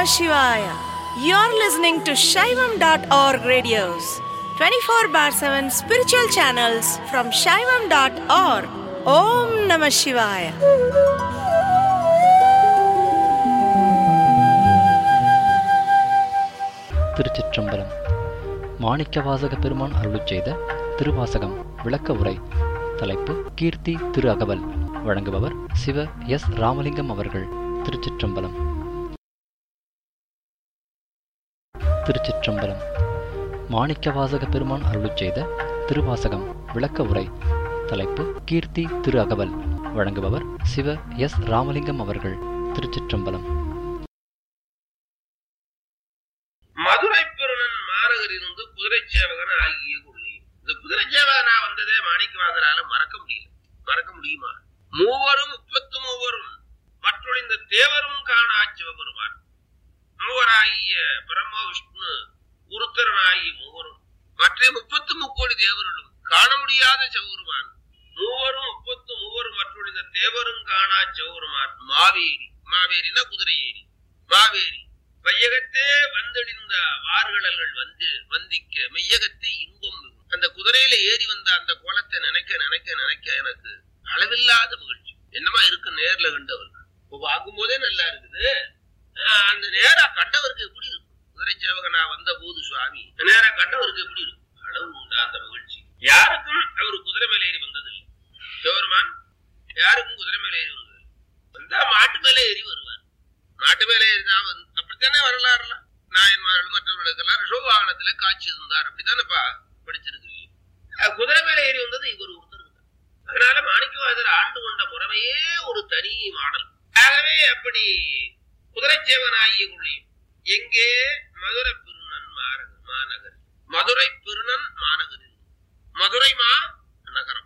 Namah Shivaya. You're listening to Shaivam.org radios, 24 bar 7 spiritual channels from Shaivam.org. Om Namah Shivaya. திருச்சிற்றம்பலம் மாணிக்கவாசக பெருமான் அருளிச் செய்த திருவாசகம் விளக்க உரை தலைப்பு கீர்த்தி திரு அகவல் வழங்குபவர் சிவ எஸ் ராமலிங்கம் அவர்கள் திருச்சிற்றம்பலம் திருச்சிற்றம்பலம் மாணிக்கவாசக பெருமான் அருளிச் செய்த திருவாசகம் விளக்க உரை தலைப்பு கீர்த்தி திரு அகவல் வழங்குபவர் சிவ எஸ் ராமலிங்கம் அவர்கள் திருச்சிற்றம்பலம் மதுரை பெருணன் மாநகர் இருந்து குதிரை சேவகன் ஆகிய கொள்ளை இந்த குதிரை சேவகனா வந்ததே மாணிக்கவாதனால மறக்க முடியல மறக்க முடியுமா மூவரும் முப்பத்து மூவரும் மற்றொழிந்த தேவரும் காணா சிவபெருமான் மூவராகிய பிரம்ம விஷ்ணு உருத்தரனாகிய மூவரும் மற்ற முப்பத்து முக்கோடி தேவர்களும் காண முடியாத சிவபெருமான் மூவரும் முப்பத்து மூவரும் மற்றொழிந்த தேவரும் காணா சிவபெருமான் மாவேரி மாவேரினா குதிரை ஏரி மாவேரி வையகத்தே வந்தெழிந்த வார்களல்கள் வந்து வந்திக்க மெய்யகத்தே இன்பம் மிகும். அந்த குதிரையில ஏறி வந்த அந்த கோலத்தை நினைக்க நினைக்க நினைக்க எனக்கு அளவில்லாத மகிழ்ச்சி என்னமா இருக்கு நேர்ல கண்டவருக்கு இப்போ பார்க்கும் போதே நல்லா இருக்குது ஆஹ் அந்த நேரா கண்டவருக்கு எப்படி இருக்கும் குதிரை சேவகனா வந்த போது சுவாமி நேரா கண்டவருக்கு எப்படி இருக்கும் அளவு உண்டா அந்த மகிழ்ச்சி யாருக்கும் அவர் குதிரை மேல ஏறி வந்ததில்லை சிவருமான் யாருக்கும் குதிரை மேல ஏறி வந்தது வந்தா மாட்டு மேல ஏறி வருவார் நாட்டு மேலே இருந்தா வந்து அப்படித்தானே வரலாறுல நாயன்மார்கள் மற்றவர்களுக்கெல்லாம் ரிஷோவாகனத்துல காட்சி இருந்தார் அப்படித்தானேப்பா படிச்சிருக்கிறீங்க அஹ் குதிரை மேலே ஏறி வந்தது இவர் ஒருத்தர் தான். அதனால மாணிக்கவாசர் ஆண்டு கொண்ட முறைமையே ஒரு தனி மாடல் ஆகவே அப்படி குதிரை சேவனாகிய கொள்ளையும் எங்கே மதுரை பெருநன் மாநகர் மாநகர் மதுரை பெருநன் மாநகரில் மதுரை மா நகரம்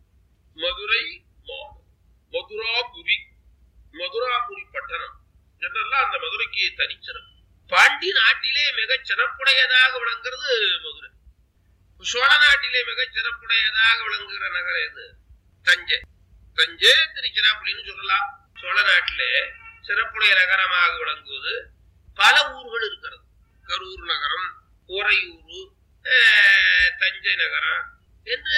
மதுரை மாநகர் மதுராபுரி மதுராபுரி பட்டணம் என்றெல்லாம் அந்த மதுரைக்கு தனிச்சிறப்பு பாண்டி நாட்டிலே மிகச் சிறப்புடையதாக விளங்குறது மதுரை சோழ நாட்டிலே மிகச் சிறப்புடையதாக விளங்குகிற நகரம் எது தஞ்சை தஞ்சை திருச்சிராப்பள்ளின்னு சொல்லலாம் சோழ நாட்டிலே சிறப்புடைய நகரமாக விளங்குவது பல ஊர்கள் இருக்கிறது கரூர் நகரம் உறையூர் அஹ், தஞ்சை நகரம் என்று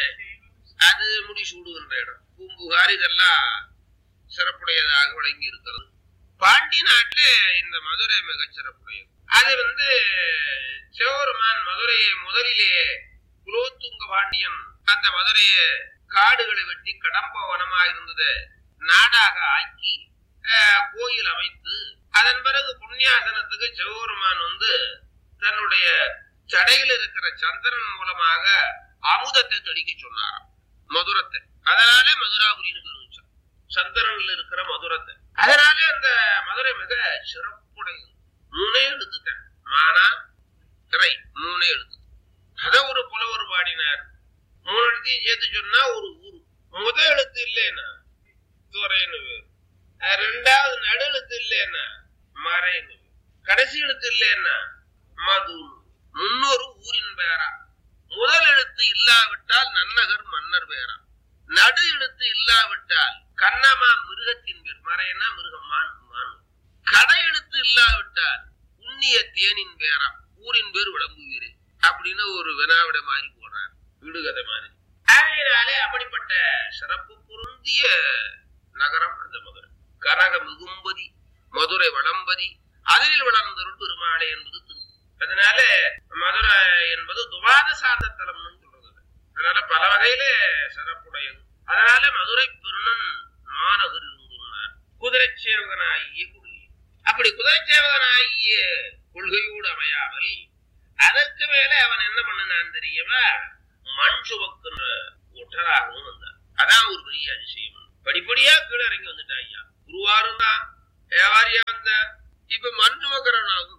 அது முடிசூடுகின்ற இடம் பூம்புகார் இதெல்லாம் சிறப்புடையதாக விளங்கி இருக்கிறது பாண்டி நாட்டுல இந்த மதுரை மிகச் சிறப்புடையது அது வந்து சிவபெருமான் மதுரையை முதலிலே குலோத்துங்க பாண்டியன் அந்த மதுரையை காடுகளை வெட்டி கடம்ப வனமா இருந்தது நாடாக ஆக்கி அஹ், கோயில் அமைத்து அதன் பிறகு புண்ணியாசனத்துக்கு சிவபெருமான் வந்து தன்னுடைய சடையில் இருக்கிற சந்திரன் மூலமாக அமுதத்தை தெளிக்க சொன்னாராம் மதுரத்தை அதனால மதுராபுரின்னு பேர் வச்சான் சந்திரன்ல இருக்கிற மதுரத்தை அதனாலே அந்த மதுரை மிக சிறப்புடையது மூணே எழுத்துட்டேன் மானா திரை மூணே எழுத்து அத ஒரு புலவர் பாடினார் மூணு எழுத்தையும் சேர்த்து சொன்னா ஒரு ஊரு முத எழுத்து இல்லைன்னா துறைன்னு பேரு. அஹ் ரெண்டாவது நடு எழுத்து இல்லைன்னா மறைன்னு பேரு. கடைசி எழுத்து இல்லைன்னா மது முன்னொரு ஊரின் பெயரா முதல் எழுத்து இல்லாவிட்டால் நன்னகர் மன்னர் பெயரா நடு எழுத்து இல்லாவிட்டால் கண்ணமா மிருகத்தின் பேர் மறையனா மிருகம் மான் மான் கடை எழுத்து இல்லாவிட்டால் புண்ணிய தேனின் பேரா ஊரின் பேர் விளம்புவீரே அப்படின்னு ஒரு வினாவிட மாதிரி போடுறார் விடுகதை மாதிரி ஆகையினாலே அப்படிப்பட்ட சிறப்பு பொருந்திய நகரம் அந்த மதுரை கனக மிகும்பதி மதுரை வளம்பதி அதில் வளர்ந்தருள் பெருமாளை என்பது திரு அதனால மதுரை என்பது துவாத சார்ந்த தலம்னு சொல்றது அதனால பல வகையில சிறப்புடையது அதனால மதுரை பெருணன் மாநகர் இருந்தார் குதிரை சேவகனாகிய கொள்கை அப்படி குதிரை சேவகனாகிய கொள்கையோடு அமையாமல் அதற்கு மேல அவன் என்ன பண்ணனான் தெரியுமா மண் சுமக்கிற ஒற்றராகவும் வந்தான் அதான் ஒரு பெரிய அதிசயம் படிப்படியா கீழே இறங்கி வந்துட்டா ஐயா குருவாரும் தான் வியாபாரியா வந்த இப்ப மண் சுமக்கிறவனாகவும்